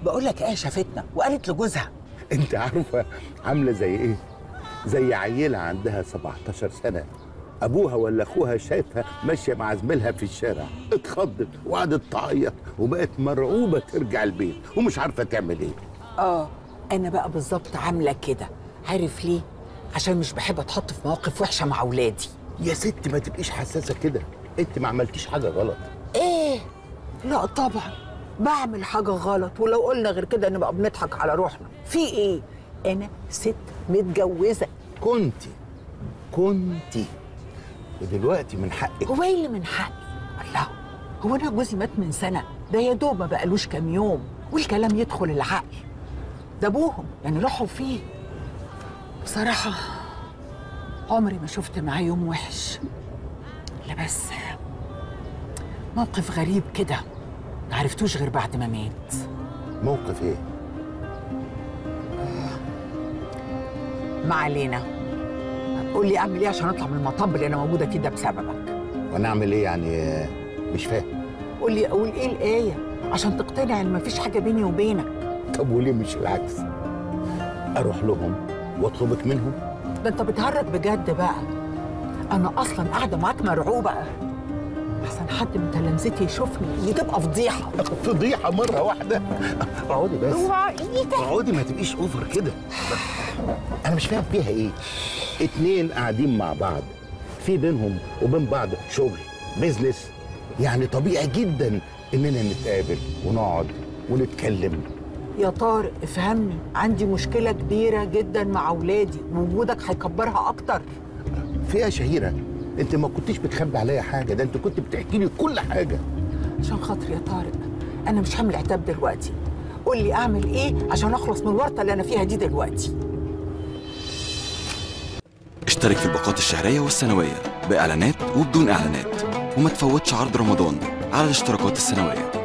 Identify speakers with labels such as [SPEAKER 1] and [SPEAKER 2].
[SPEAKER 1] بقول لك ايه شافتنا وقالت لجوزها
[SPEAKER 2] انت عارفه عامله زي ايه زي عيله عندها 17 سنه ابوها ولا اخوها شايفها ماشيه مع زميلها في الشارع اتخضت وقعدت تعيط وبقت مرعوبه ترجع البيت ومش عارفه تعمل ايه
[SPEAKER 1] اه انا بقى بالظبط عامله كده عارف ليه عشان مش بحب اتحط في مواقف وحشه مع اولادي
[SPEAKER 2] يا ست ما تبقيش حساسه كده انت ما عملتيش حاجه غلط
[SPEAKER 1] ايه لا طبعا بعمل حاجه غلط ولو قلنا غير كده نبقى بنضحك على روحنا في ايه انا ست متجوزه
[SPEAKER 2] كنتي كنتي ودلوقتي من حقك
[SPEAKER 1] هو ايه اللي من حقي الله هو انا جوزي مات من سنه ده يا دوب ما بقالوش كام يوم والكلام يدخل العقل ده ابوهم يعني روحوا فيه بصراحه عمري ما شفت معاه يوم وحش لا بس موقف غريب كده ما عرفتوش غير بعد ما مات
[SPEAKER 2] موقف ايه
[SPEAKER 1] ما علينا قول لي اعمل ايه عشان اطلع من المطب اللي انا موجوده فيه ده بسببك
[SPEAKER 2] وانا اعمل ايه يعني آه، مش فاهم
[SPEAKER 1] قول لي اقول ايه الايه عشان تقتنع ان مفيش حاجه بيني وبينك
[SPEAKER 2] طب وليه مش العكس اروح لهم واطلبك منهم
[SPEAKER 1] ده انت بتهرج بجد بقى انا اصلا قاعده معاك مرعوبه احسن حد من تلامذتي يشوفني دي تبقى فضيحه
[SPEAKER 2] فضيحه مره واحده اقعدي بس
[SPEAKER 1] اوعى ايدك
[SPEAKER 2] اقعدي ما تبقيش اوفر كده انا مش فاهم فيها ايه اتنين قاعدين مع بعض في بينهم وبين بعض شغل بيزنس يعني طبيعي جدا اننا نتقابل ونقعد ونتكلم
[SPEAKER 1] يا طارق افهمني عندي مشكله كبيره جدا مع اولادي وجودك هيكبرها اكتر
[SPEAKER 2] فيها شهيره انت ما كنتش بتخبي عليا حاجه ده انت كنت بتحكي لي كل حاجه
[SPEAKER 1] عشان خاطر يا طارق انا مش هعمل عتاب دلوقتي قول لي اعمل ايه عشان اخلص من الورطه اللي انا فيها دي دلوقتي
[SPEAKER 3] اشترك في الباقات الشهرية والسنوية بإعلانات وبدون إعلانات وما تفوتش عرض رمضان على الاشتراكات السنوية